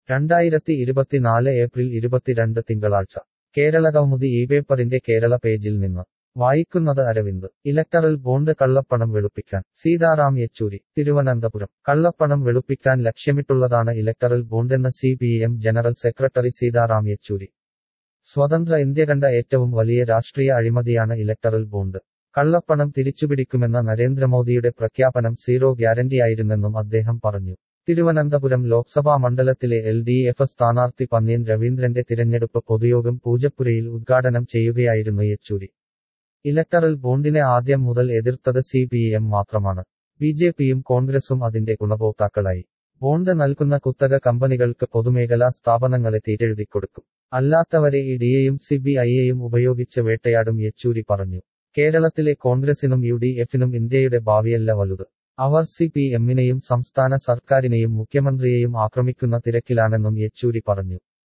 രണ്ടായിരത്തി ഇരുപത്തിനാല് ഏപ്രിൽ ഇരുപത്തിരണ്ട് തിങ്കളാഴ്ച കേരളകൗമുദി ഈ പേപ്പറിന്റെ കേരള പേജിൽ നിന്ന് വായിക്കുന്നത് അരവിന്ദ് ഇലക്ടറൽ ബോണ്ട് കള്ളപ്പണം വെളുപ്പിക്കാൻ സീതാറാം യെച്ചൂരി തിരുവനന്തപുരം കള്ളപ്പണം വെളുപ്പിക്കാൻ ലക്ഷ്യമിട്ടുള്ളതാണ് ഇലക്ടറൽ ബോണ്ടെന്ന് C P M general secretary Sitaram Yechury സ്വതന്ത്ര ഇന്ത്യ കണ്ട ഏറ്റവും വലിയ രാഷ്ട്രീയ അഴിമതിയാണ് ഇലക്ടറൽ ബോണ്ട് കള്ളപ്പണം തിരിച്ചുപിടിക്കുമെന്ന നരേന്ദ്രമോദിയുടെ പ്രഖ്യാപനം സീറോ ഗ്യാരണ്ടിയായിരുന്നെന്നും അദ്ദേഹം പറഞ്ഞു തിരുവനന്തപുരം ലോക്സഭാ മണ്ഡലത്തിലെ എൽ ഡി എഫ് സ്ഥാനാർത്ഥി പന്ന്യൻ രവീന്ദ്രന്റെ തിരഞ്ഞെടുപ്പ് പൊതുയോഗം പൂജപ്പുരയിൽ ഉദ്ഘാടനം ചെയ്യുകയായിരുന്നു യെച്ചൂരി ഇലക്ടറൽ ബോണ്ടിനെ ആദ്യം മുതൽ എതിർത്തത് സി പി എം മാത്രമാണ് ബി ജെ പിയും കോൺഗ്രസും അതിന്റെ ഗുണഭോക്താക്കളായി ബോണ്ട് നൽകുന്ന കുത്തക കമ്പനികൾക്ക് പൊതുമേഖലാ സ്ഥാപനങ്ങളെ തീരെഴുതിക്കൊടുക്കും അല്ലാത്തവരെ ഇ ഡിയെയും സി ബി ഐയെയും ഉപയോഗിച്ച് വേട്ടയാടും യെച്ചൂരി പറഞ്ഞു കേരളത്തിലെ കോൺഗ്രസിനും യു ഡി എഫിനും ഇന്ത്യയുടെ ഭാവിയല്ല വലുത് അവർ സി പി എമ്മിനെയും സംസ്ഥാന സർക്കാരിനെയും മുഖ്യമന്ത്രിയെയും ആക്രമിക്കുന്ന തിരക്കിലാണെന്നും യെച്ചൂരി പറഞ്ഞു